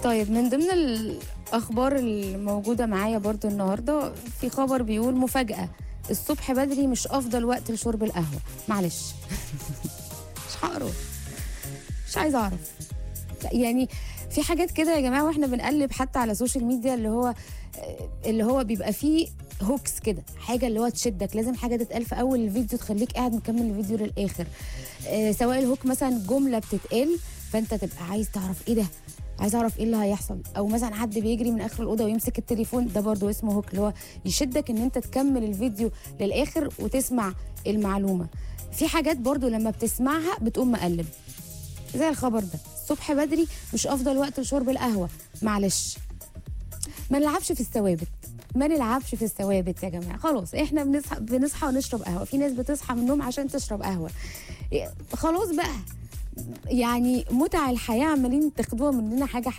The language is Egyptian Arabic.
طيب من ضمن الاخبار الموجوده معايا برضو النهارده في خبر بيقول مفاجاه الصبح بدري مش افضل وقت لشرب القهوه معلش مش هقرا مش عايزه اعرف يعني في حاجات كده يا جماعه واحنا بنقلب حتى على السوشيال ميديا اللي هو اللي هو بيبقى فيه هوكس كده حاجه اللي هو تشدك لازم حاجه تتقال في اول الفيديو تخليك قاعد مكمل الفيديو للاخر آه سواء الهوك مثلا جمله بتتقال فانت تبقى عايز تعرف ايه ده عايز اعرف ايه اللي هيحصل او مثلا حد بيجري من اخر الاوضه ويمسك التليفون ده برضو اسمه هوك اللي هو يشدك ان انت تكمل الفيديو للاخر وتسمع المعلومه في حاجات برضو لما بتسمعها بتقوم مقلب زي الخبر ده الصبح بدري مش افضل وقت لشرب القهوه معلش ما نلعبش في الثوابت ما نلعبش في الثوابت يا جماعه خلاص احنا بنصحى بنصحى ونشرب قهوه في ناس بتصحى من النوم عشان تشرب قهوه خلاص بقى يعني متع الحياه عمالين تاخدوها مننا حاجه